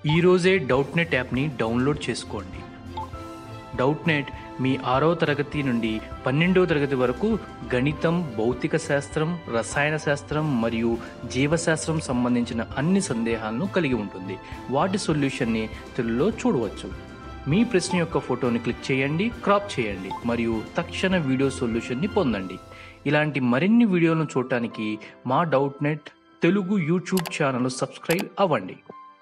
ఈరోజే doubt net యాప్ని download చేసుకోండి డౌట్ నెట్ మీ ఆరో తరగతి నుండి పన్నెండవ తరగతి వరకు గణితం భౌతిక శాస్త్రం రసాయన శాస్త్రం మరియు జీవశాస్త్రం సంబంధించిన అన్ని సందేహాలను కలిగి ఉంటుంది వాటి సొల్యూషన్ని తెలుగులో చూడవచ్చు మీ ప్రశ్న యొక్క ఫోటోని క్లిక్ చేయండి క్రాప్ చేయండి మరియు తక్షణ వీడియో సొల్యూషన్ని పొందండి ఇలాంటి మరిన్ని వీడియోలను చూడటానికి మా doubt net Telugu YouTube channel subscribe అవ్వండి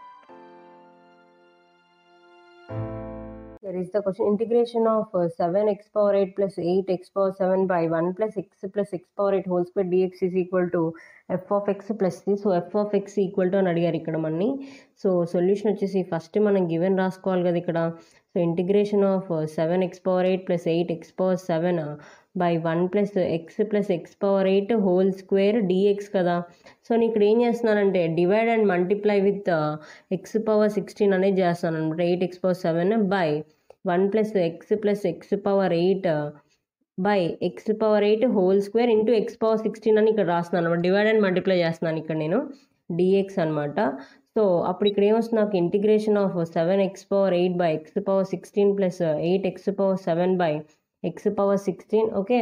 There is the question integration of uh, 7x power 8 plus 8x power 7 by 1 plus x plus x power 8 whole square dx is equal to f of x plus c. So F of X equal to అని అడిగారు ఇక్కడ మనని so solution వచ్చేసి first మనం given రాసుకోవాలి కదా ఇక్కడ so integration of seven X power eight plus eight X power seven by one plus X plus X power eight whole square D X కదా సో నేను ఇక్కడ ఏం చేస్తున్నానంటే divide and multiply with X power sixteen అనేది చేస్తాను అనమాట eight X power seven by one plus X plus X power eight by x power eight whole square into x power sixteen అని ఇక్కడ రాస్తున్నాను అనమాట డివైడ్ అండ్ మల్టిప్లై చేస్తున్నాను ఇక్కడ నేను డిఎక్స్ అనమాట సో అప్పుడు ఇక్కడ ఏమొస్తుంది నాకు integration of seven X power eight by x power sixteen plus eight X power seven by x power sixteen okay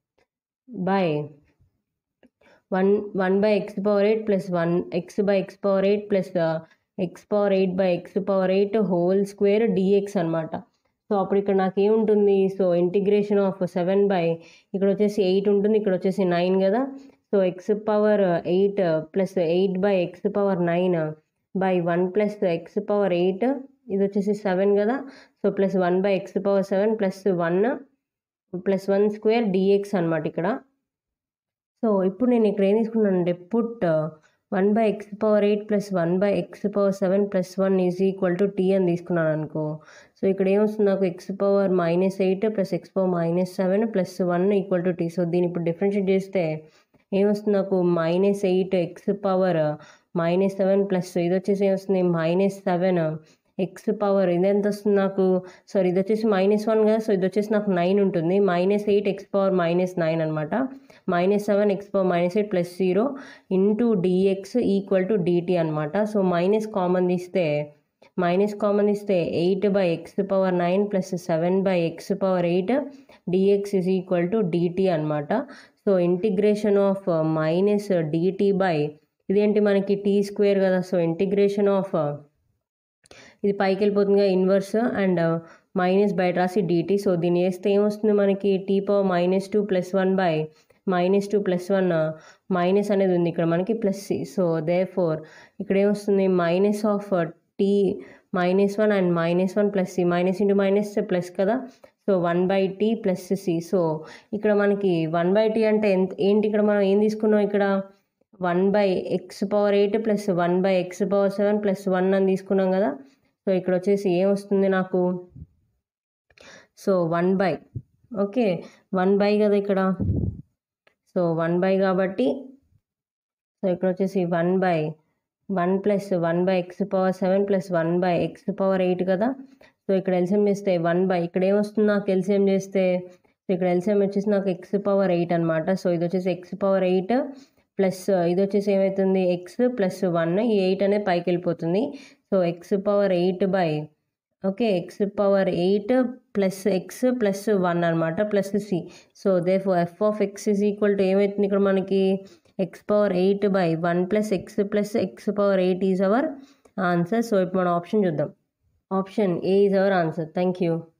by one one by x power eight plus one x by x power eight plus X power eight by x power eight whole square dx అనమాట so అప్పుడు ఇక్కడ నాకు ఏముంటుంది so integration of seven by ఇక్కడ వచ్చేసి eight ఉంటుంది ఇక్కడ వచ్చేసి నైన్ కదా so x power eight plus eight by x power nine by one plus X power eight ఇది వచ్చేసి సెవెన్ కదా so plus one by x power seven plus one plus one square dx అనమాట ఇక్కడ so ఇప్పుడు నేను ఇక్కడ ఏం తీసుకున్నానంటే put one by x power eight plus one by x power seven plus one is equal to t అని తీసుకున్నాను అనుకో సో ఇక్కడ ఏమొస్తుంది నాకు x power minus eight plus X power minus seven plus one equal to t so దీన్ని ఇప్పుడు differentiate చేస్తే ఏమొస్తుంది నాకు minus eight X power minus seven plus ఇది వచ్చేసి ఏమొస్తుంది మైనస్ సెవెన్ ఎక్స్ పవర్ ఇది ఎంత వస్తుంది నాకు సారీ ఇది వచ్చేసి మైనస్ వన్ కదా సో ఇది వచ్చేసి నాకు నైన్ ఉంటుంది minus eight X power minus nine అనమాట minus seven X power minus eight plus zero into dx equal to dt అనమాట సో మైనస్ కామన్ తీస్తే మైనస్ కామన్ ఇస్తే eight by x power nine plus seven by x power eight dx is equal to dt అనమాట so integration of minus dt by ఇదేంటి మనకి t square కదా so integration of ఇది పైకి వెళ్ళిపోతుంది inverse and minus బయట రాసి డిటీ సో దీన్ని వేస్తే ఏమొస్తుంది మనకి t power minus two plus one by minus two plus one minus అనేది ఉంది ఇక్కడ మనకి plus c so therefore ఇక్కడ ఏమొస్తుంది minus of t minus one and minus one plus c minus into minus plus కదా so one by t plus c so ఇక్కడ మనకి one by tea అంటే ఎంత ఏంటి ఇక్కడ మనం ఏం తీసుకున్నాం ఇక్కడ one by x power eight plus one by x power seven plus one అని తీసుకున్నాం కదా సో ఇక్కడ వచ్చేసి ఏం వస్తుంది నాకు so one by okay one by కదా ఇక్కడ సో వన్ బై కాబట్టి సో ఇక్కడ వచ్చేసి one by one plus one by x power seven plus one by x power eight కదా సో ఇక్కడ ఎల్సిఎం చేస్తే వన్ బై ఇక్కడ ఏమొస్తుంది నాకు ఎల్సిఎం చేస్తే సో ఇక్కడ ఎల్సిఎం వచ్చేసి నాకు ఎక్స్ పవర్ ఎయిట్ అనమాట సో ఇది వచ్చేసి ఎక్స్ పవర్ ఎయిట్ ప్లస్ ఇది వచ్చేసి ఏమవుతుంది ఎక్స్ ప్లస్ వన్ ఈ ఎయిట్ అనేది పైకి వెళ్ళిపోతుంది so x power eight by okay x power eight plus X plus one అనమాట plus c so the f of x is equal to ఏమవుతుంది ఇక్కడ మనకి x power eight by one plus X plus X power eight is our answer so ఇప్పుడు మనం option చూద్దాం option A is our answer thank you